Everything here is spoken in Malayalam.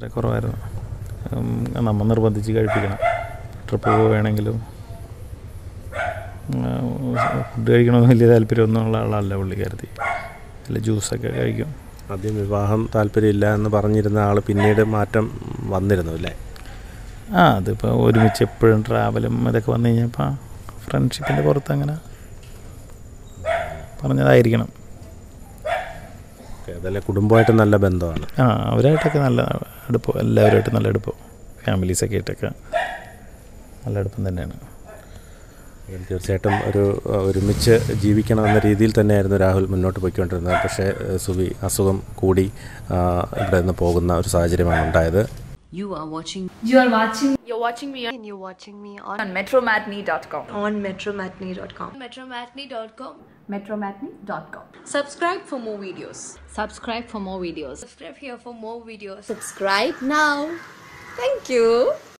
വളരെ കുറവായിരുന്നു ഉം, നമ്മൾ നിർബന്ധിച്ച് കഴിപ്പിക്കണം ട്രിപ്പ് പോവുകയാണെങ്കിലും ഫുഡ് കഴിക്കണമെന്ന് വലിയ താല്പര്യമൊന്നുമുള്ള ആളല്ല പുള്ളിക്കാരത്തി അല്ല ജ്യൂസൊക്കെ കഴിക്കും ആദ്യം വിവാഹം താല്പര്യമില്ല എന്ന് പറഞ്ഞിരുന്ന ആൾ പിന്നീട് മാറ്റം വന്നിരുന്നു അല്ലേ ആ അതിപ്പോൾ ഒരുമിച്ച് എപ്പോഴും ട്രാവലും ഇതൊക്കെ വന്നു കഴിഞ്ഞപ്പോൾ ഫ്രണ്ട്ഷിപ്പിൻ്റെ പുറത്ത് അങ്ങനെ പറഞ്ഞതായിരിക്കണം ഓക്കെ അതല്ലേ കുടുംബമായിട്ട് നല്ല ബന്ധമാണ് ആ അവരായിട്ടൊക്കെ നല്ല അടുപ്പം എല്ലാവരുമായിട്ട് നല്ല അടുപ്പം ഫാമിലീസൊക്കെ ആയിട്ടൊക്കെ നല്ല അടുപ്പം തന്നെയാണ് തീർച്ചയായിട്ടും ഒരു അഹ്, ഒരുമിച്ച് ജീവിക്കണമെന്ന രീതിയിൽ തന്നെയായിരുന്നു രാഹുൽ മുന്നോട്ട് പോയിക്കൊണ്ടിരുന്നത് പക്ഷേ അഹ്, സുബി അസുഖം കൂടി ആ, ഇവിടെ നിന്ന് പോകുന്ന ഒരു സാഹചര്യമാണ് ഉണ്ടായത് You are watching You are watching You're watching me and you're watching me on, on metromatney.com. on metromatney.com. Metromatney.com. Metromatney.com. subscribe for more videos Subscribe for more videos. Subscribe here for more videos. subscribe now thank you